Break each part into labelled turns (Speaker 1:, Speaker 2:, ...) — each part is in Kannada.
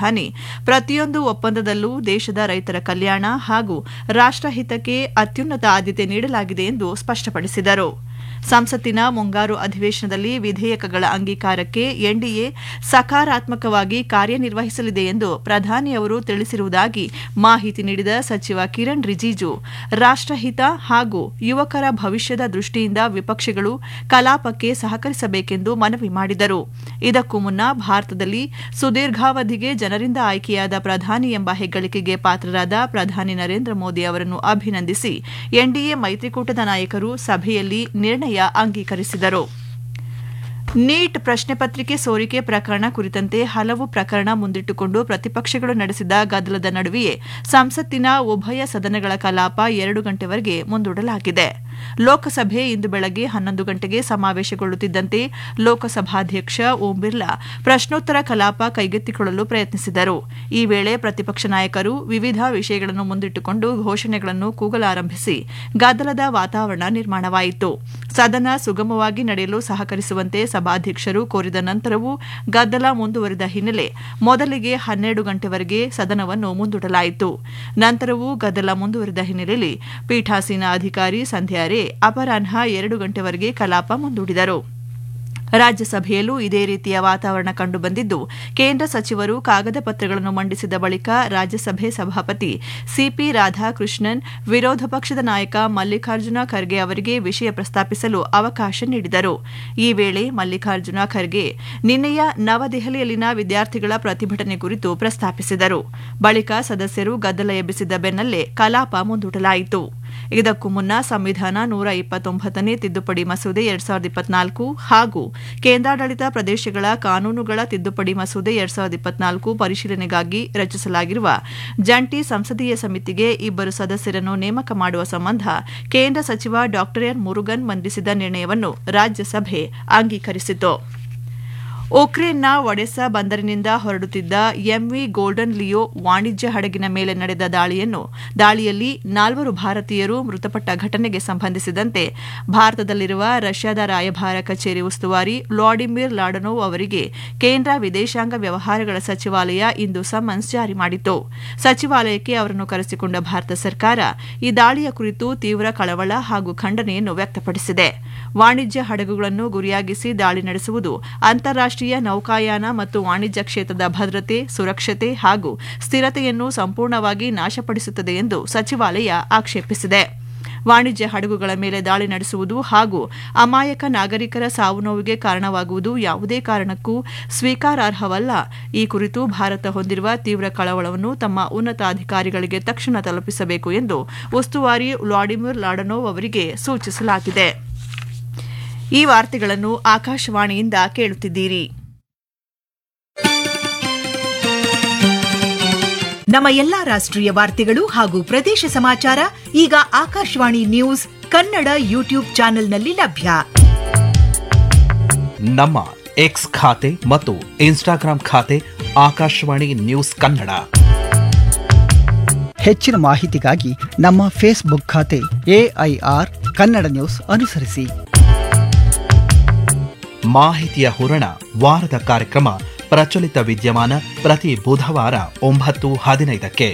Speaker 1: ಪ್ರಧಾನಿ ಪ್ರತಿಯೊಂದು ಒಪ್ಪಂದದಲ್ಲೂ ದೇಶದ ರೈತರ ಕಲ್ಯಾಣ ಹಾಗೂ ರಾಷ್ಟಹಿತಕ್ಕೆ ಅತ್ಯುನ್ನತ ಆದ್ಯತೆ ನೀಡಲಾಗಿದೆ ಎಂದು ಸ್ಪಷ್ಟಪಡಿಸಿದರು ಸಂಸತ್ತಿನ ಮುಂಗಾರು ಅಧಿವೇಶನದಲ್ಲಿ ವಿಧೇಯಕಗಳ ಅಂಗೀಕಾರಕ್ಕೆ ಎನ್ಡಿಎ ಸಕಾರಾತ್ಮಕವಾಗಿ ಕಾರ್ಯನಿರ್ವಹಿಸಲಿದೆ ಎಂದು ಪ್ರಧಾನಿ ಅವರು ತಿಳಿಸಿರುವುದಾಗಿ ಮಾಹಿತಿ ನೀಡಿದ ಸಚಿವ ಕಿರಣ್ ರಿಜಿಜು ರಾಷ್ಟಹಿತ ಹಾಗೂ ಯುವಕರ ಭವಿಷ್ಯದ ದೃಷ್ಟಿಯಿಂದ ವಿಪಕ್ಷಗಳು ಕಲಾಪಕ್ಕೆ ಸಹಕರಿಸಬೇಕೆಂದು ಮನವಿ ಮಾಡಿದರು ಇದಕ್ಕೂ ಮುನ್ನ ಭಾರತದಲ್ಲಿ ಸುದೀರ್ಘಾವಧಿಗೆ ಜನರಿಂದ ಆಯ್ಕೆಯಾದ ಪ್ರಧಾನಿ ಎಂಬ ಹೆಗ್ಗಳಿಕೆಗೆ ಪಾತ್ರರಾದ ಪ್ರಧಾನಿ ನರೇಂದ್ರ ಮೋದಿ ಅವರನ್ನು ಅಭಿನಂದಿಸಿ ಎನ್ಡಿಎ ಮೈತ್ರಿಕೂಟದ ನಾಯಕರು ಸಭೆಯಲ್ಲಿ ನಿರ್ಣಯ ಅಂಗೀಕರಿಸಿದರು ನೀಟ್ ಪ್ರಶ್ನೆ ಪತ್ರಿಕೆ ಸೋರಿಕೆ ಪ್ರಕರಣ ಕುರಿತಂತೆ ಹಲವು ಪ್ರಕರಣ ಮುಂದಿಟ್ಟುಕೊಂಡು ಪ್ರತಿಪಕ್ಷಗಳು ನಡೆಸಿದ ಗದ್ದಲದ ನಡುವೆಯೇ ಸಂಸತ್ತಿನ ಉಭಯ ಸದನಗಳ ಕಲಾಪ ಎರಡು ಗಂಟೆವರೆಗೆ ಮುಂದೂಡಲಾಗಿದೆ ಲೋಕಸಭೆ ಇಂದು ಬೆಳಗ್ಗೆ ಹನ್ನೊಂದು ಗಂಟೆಗೆ ಸಮಾವೇಶಗೊಳ್ಳುತ್ತಿದ್ದಂತೆ ಲೋಕಸಭಾಧ್ಯಕ್ಷ ಓಂ ಬಿರ್ಲಾ ಪ್ರಶ್ನೋತ್ತರ ಕಲಾಪ ಕೈಗೆತ್ತಿಕೊಳ್ಳಲು ಪ್ರಯತ್ನಿಸಿದರು ಈ ವೇಳೆ ಪ್ರತಿಪಕ್ಷ ನಾಯಕರು ವಿವಿಧ ವಿಷಯಗಳನ್ನು ಮುಂದಿಟ್ಟುಕೊಂಡು ಘೋಷಣೆಗಳನ್ನು ಕೂಗಲಾರಂಭಿಸಿ ಗದ್ದಲದ ವಾತಾವರಣ ನಿರ್ಮಾಣವಾಯಿತು ಸದನ ಸುಗಮವಾಗಿ ನಡೆಯಲು ಸಹಕರಿಸುವಂತೆ ಸಭಾಧ್ಯಕ್ಷರು ಕೋರಿದ ನಂತರವೂ ಗದ್ದಲ ಮುಂದುವರಿದ ಹಿನ್ನೆಲೆ ಮೊದಲಿಗೆ ಹನ್ನೆರಡು ಗಂಟೆವರೆಗೆ ಸದನವನ್ನು ಮುಂದೂಡಲಾಯಿತು ನಂತರವೂ ಗದ್ದಲ ಮುಂದುವರಿದ ಹಿನ್ನೆಲೆಯಲ್ಲಿ ಪೀಠಾಸೀನ ಅಧಿಕಾರಿ ಸಂಧ್ಯಾ ರೇ ಅಪರಾಹ್ನ ಎರಡು ಗಂಟೆವರೆಗೆ ಕಲಾಪ ಮುಂದೂಡಿದರು ರಾಜ್ಯಸಭೆಯಲ್ಲೂ ಇದೇ ರೀತಿಯ ವಾತಾವರಣ ಕಂಡುಬಂದಿದ್ದು ಕೇಂದ್ರ ಸಚಿವರು ಕಾಗದ ಪತ್ರಗಳನ್ನು ಮಂಡಿಸಿದ ಬಳಿಕ ರಾಜ್ಯಸಭೆ ಸಭಾಪತಿ ಸಿಪಿ ರಾಧಾಕೃಷ್ಣನ್ ವಿರೋಧ ಪಕ್ಷದ ನಾಯಕ ಮಲ್ಲಿಕಾರ್ಜುನ ಖರ್ಗೆ ಅವರಿಗೆ ವಿಷಯ ಪ್ರಸ್ತಾಪಿಸಲು ಅವಕಾಶ ನೀಡಿದರು ಈ ವೇಳೆ ಮಲ್ಲಿಕಾರ್ಜುನ ಖರ್ಗೆ ನಿನ್ನೆಯ ನವದೆಹಲಿಯಲ್ಲಿನ ವಿದ್ಯಾರ್ಥಿಗಳ ಪ್ರತಿಭಟನೆ ಕುರಿತು ಪ್ರಸ್ತಾಪಿಸಿದರು ಬಳಿಕ ಸದಸ್ಯರು ಗದ್ದಲ ಎಬ್ಬಿಸಿದ ಬೆನ್ನಲ್ಲೇ ಕಲಾಪ ಮುಂದೂಡಲಾಯಿತು ಇದಕ್ಕೂ ಮುನ್ನ ಸಂವಿಧಾನ ನೂರ ಇಪ್ಪತ್ತೊಂಬತ್ತನೇ ತಿದ್ದುಪಡಿ ಮಸೂದೆ ಎರಡ್ ಸಾವಿರದ ಇಪ್ಪತ್ನಾಲ್ಕು ಹಾಗೂ ಕೇಂದ್ರಾಡಳಿತ ಪ್ರದೇಶಗಳ ಕಾನೂನುಗಳ ತಿದ್ದುಪಡಿ ಮಸೂದೆ ಎರಡ್ ಸಾವಿರದ ಇಪ್ಪತ್ನಾಲ್ಕು ಪರಿಶೀಲನೆಗಾಗಿ ರಚಿಸಲಾಗಿರುವ ಜಂಟಿ ಸಂಸದೀಯ ಸಮಿತಿಗೆ ಇಬ್ಬರು ಸದಸ್ಯರನ್ನು ನೇಮಕ ಮಾಡುವ ಸಂಬಂಧ ಕೇಂದ್ರ ಸಚಿವ ಡಾ ಎನ್ ಮುರುಗನ್ ಮಂಡಿಸಿದ ನಿರ್ಣಯವನ್ನು ರಾಜ್ಯಸಭೆ ಅಂಗೀಕರಿಸಿತು ಉಕ್ರೇನ್ನ ಒಡೆಸಾ ಬಂದರಿನಿಂದ ಹೊರಡುತ್ತಿದ್ದ ಎಂವಿ ಗೋಲ್ಡನ್ ಲಿಯೋ ವಾಣಿಜ್ಯ ಹಡಗಿನ ಮೇಲೆ ನಡೆದ ದಾಳಿಯನ್ನು ದಾಳಿಯಲ್ಲಿ ನಾಲ್ವರು ಭಾರತೀಯರು ಮೃತಪಟ್ಟ ಘಟನೆಗೆ ಸಂಬಂಧಿಸಿದಂತೆ ಭಾರತದಲ್ಲಿರುವ ರಷ್ಯಾದ ರಾಯಭಾರ ಕಚೇರಿ ಉಸ್ತುವಾರಿ ವ್ಲಾಡಿಮಿರ್ ಲಾಡನೋವ್ ಅವರಿಗೆ ಕೇಂದ್ರ ವಿದೇಶಾಂಗ ವ್ಯವಹಾರಗಳ ಸಚಿವಾಲಯ ಇಂದು ಸಮನ್ಸ್ ಜಾರಿ ಮಾಡಿತು ಸಚಿವಾಲಯಕ್ಕೆ ಅವರನ್ನು ಕರೆಸಿಕೊಂಡ ಭಾರತ ಸರ್ಕಾರ ಈ ದಾಳಿಯ ಕುರಿತು ತೀವ್ರ ಕಳವಳ ಹಾಗೂ ಖಂಡನೆಯನ್ನು ವ್ಯಕ್ತಪಡಿಸಿದೆ ವಾಣಿಜ್ಯ ಹಡಗುಗಳನ್ನು ಗುರಿಯಾಗಿಸಿ ದಾಳಿ ನಡೆಸುವುದು ಅಂತಾರಾಷ್ಟೀಯ ನೌಕಾಯಾನ ಮತ್ತು ವಾಣಿಜ್ಯ ಕ್ಷೇತ್ರದ ಭದ್ರತೆ ಸುರಕ್ಷತೆ ಹಾಗೂ ಸ್ಥಿರತೆಯನ್ನು ಸಂಪೂರ್ಣವಾಗಿ ನಾಶಪಡಿಸುತ್ತದೆ ಎಂದು ಸಚಿವಾಲಯ ಆಕ್ಷೇಪಿಸಿದೆ ವಾಣಿಜ್ಯ ಹಡಗುಗಳ ಮೇಲೆ ದಾಳಿ ನಡೆಸುವುದು ಹಾಗೂ ಅಮಾಯಕ ನಾಗರಿಕರ ಸಾವು ನೋವಿಗೆ ಕಾರಣವಾಗುವುದು ಯಾವುದೇ ಕಾರಣಕ್ಕೂ ಸ್ವೀಕಾರಾರ್ಹವಲ್ಲ ಈ ಕುರಿತು ಭಾರತ ಹೊಂದಿರುವ ತೀವ್ರ ಕಳವಳವನ್ನು ತಮ್ಮ ಉನ್ನತ ಅಧಿಕಾರಿಗಳಿಗೆ ತಕ್ಷಣ ತಲುಪಿಸಬೇಕು ಎಂದು ಉಸ್ತುವಾರಿ ವ್ಲಾಡಿಮಿರ್ ಲಾಡನೋವ್ ಅವರಿಗೆ ಸೂಚಿಸಲಾಗಿದೆ ಈ ವಾರ್ತೆಗಳನ್ನು ಆಕಾಶವಾಣಿಯಿಂದ ಕೇಳುತ್ತಿದ್ದೀರಿ
Speaker 2: ನಮ್ಮ ಎಲ್ಲಾ ರಾಷ್ಟ್ರೀಯ ವಾರ್ತೆಗಳು ಹಾಗೂ ಪ್ರದೇಶ ಸಮಾಚಾರ ಈಗ ಆಕಾಶವಾಣಿ ನ್ಯೂಸ್ ಕನ್ನಡ ಯೂಟ್ಯೂಬ್ ಚಾನೆಲ್ನಲ್ಲಿ ಲಭ್ಯ
Speaker 3: ನಮ್ಮ ಎಕ್ಸ್ ಖಾತೆ ಮತ್ತು ಇನ್ಸ್ಟಾಗ್ರಾಂ ಖಾತೆ ಆಕಾಶವಾಣಿ ನ್ಯೂಸ್ ಕನ್ನಡ
Speaker 4: ಹೆಚ್ಚಿನ ಮಾಹಿತಿಗಾಗಿ ನಮ್ಮ ಫೇಸ್ಬುಕ್ ಖಾತೆ ಎಐಆರ್ ಕನ್ನಡ ನ್ಯೂಸ್ ಅನುಸರಿಸಿ
Speaker 3: ಮಾಹಿತಿಯ ಹೂರಣ ವಾರದ ಕಾರ್ಯಕ್ರಮ ಪ್ರಚಲಿತ ವಿದ್ಯಮಾನ ಪ್ರತಿ ಬುಧವಾರ ಒಂಬತ್ತು ಹದಿನೈದಕ್ಕೆ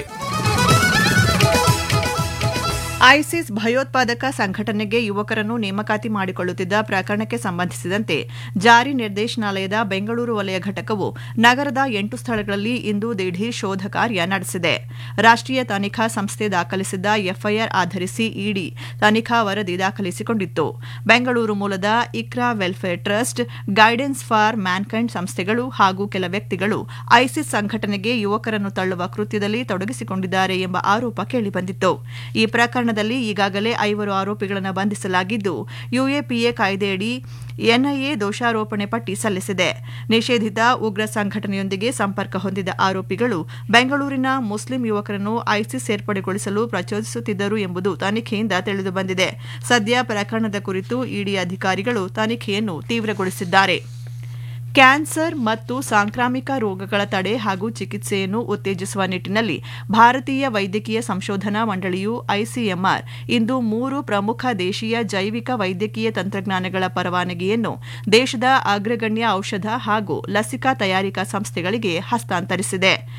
Speaker 1: ಐಸಿಸ್ ಭಯೋತ್ಪಾದಕ ಸಂಘಟನೆಗೆ ಯುವಕರನ್ನು ನೇಮಕಾತಿ ಮಾಡಿಕೊಳ್ಳುತ್ತಿದ್ದ ಪ್ರಕರಣಕ್ಕೆ ಸಂಬಂಧಿಸಿದಂತೆ ಜಾರಿ ನಿರ್ದೇಶನಾಲಯದ ಬೆಂಗಳೂರು ವಲಯ ಘಟಕವು ನಗರದ ಎಂಟು ಸ್ಥಳಗಳಲ್ಲಿ ಇಂದು ದಿಢೀರ್ ಶೋಧ ಕಾರ್ಯ ನಡೆಸಿದೆ ರಾಷ್ಟೀಯ ತನಿಖಾ ಸಂಸ್ಥೆ ದಾಖಲಿಸಿದ್ದ ಎಫ್ಐಆರ್ ಆಧರಿಸಿ ಇಡಿ ತನಿಖಾ ವರದಿ ದಾಖಲಿಸಿಕೊಂಡಿತ್ತು ಬೆಂಗಳೂರು ಮೂಲದ Iqra welfare trust guidance for mankind ಸಂಸ್ಥೆಗಳು ಹಾಗೂ ಕೆಲ ವ್ಯಕ್ತಿಗಳು ಐಸಿಸ್ ಸಂಘಟನೆಗೆ ಯುವಕರನ್ನು ತಳ್ಳುವ ಕೃತ್ಯದಲ್ಲಿ ತೊಡಗಿಸಿಕೊಂಡಿದ್ದಾರೆ ಎಂಬ ಆರೋಪ ಕೇಳಿಬಂದಿತ್ತು ಈ ಪ್ರಕರಣದಲ್ಲಿ ಈಗಾಗಲೇ ಐವರು ಆರೋಪಿಗಳನ್ನು ಬಂಧಿಸಲಾಗಿದ್ದು ಯುಎಪಿಎ ಕಾಯ್ದೆಯಡಿ ಎನ್ಐಎ ದೋಷಾರೋಪಣೆ ಪಟ್ಟಿ ಸಲ್ಲಿಸಿದೆ ನಿಷೇಧಿತ ಉಗ್ರ ಸಂಘಟನೆಯೊಂದಿಗೆ ಸಂಪರ್ಕ ಹೊಂದಿದ ಆರೋಪಿಗಳು ಬೆಂಗಳೂರಿನ ಮುಸ್ಲಿಂ ಯುವಕರನ್ನು ಐಸಿಸ್ ಸೇರ್ಪಡೆಗೊಳಿಸಲು ಪ್ರಚೋದಿಸುತ್ತಿದ್ದರು ಎಂಬುದು ತನಿಖೆಯಿಂದ ತಿಳಿದುಬಂದಿದೆ ಸದ್ಯ ಪ್ರಕರಣದ ಕುರಿತು ಇಡಿ ಅಧಿಕಾರಿಗಳು ತನಿಖೆಯನ್ನು ತೀವ್ರಗೊಳಿಸಿದ್ದಾರೆ ಕ್ಯಾನ್ಸರ್ ಮತ್ತು ಸಾಂಕ್ರಾಮಿಕ ರೋಗಗಳ ತಡೆ ಹಾಗೂ ಚಿಕಿತ್ಸೆಯನ್ನು ಉತ್ತೇಜಿಸುವ ನಿಟ್ಟಿನಲ್ಲಿ ಭಾರತೀಯ ವೈದ್ಯಕೀಯ ಸಂಶೋಧನಾ ಮಂಡಳಿಯು ಐಸಿಎಂಆರ್ ಇಂದು ಮೂರು ಪ್ರಮುಖ ದೇಶೀಯ ಜೈವಿಕ ವೈದ್ಯಕೀಯ ತಂತ್ರಜ್ಞಾನಗಳ ಪರವಾನಗಿಯನ್ನು ದೇಶದ ಅಗ್ರಗಣ್ಯ ಔಷಧ ಹಾಗೂ ಲಸಿಕಾ ತಯಾರಿಕಾ ಸಂಸ್ಥೆಗಳಿಗೆ ಹಸ್ತಾಂತರಿಸಿದೆ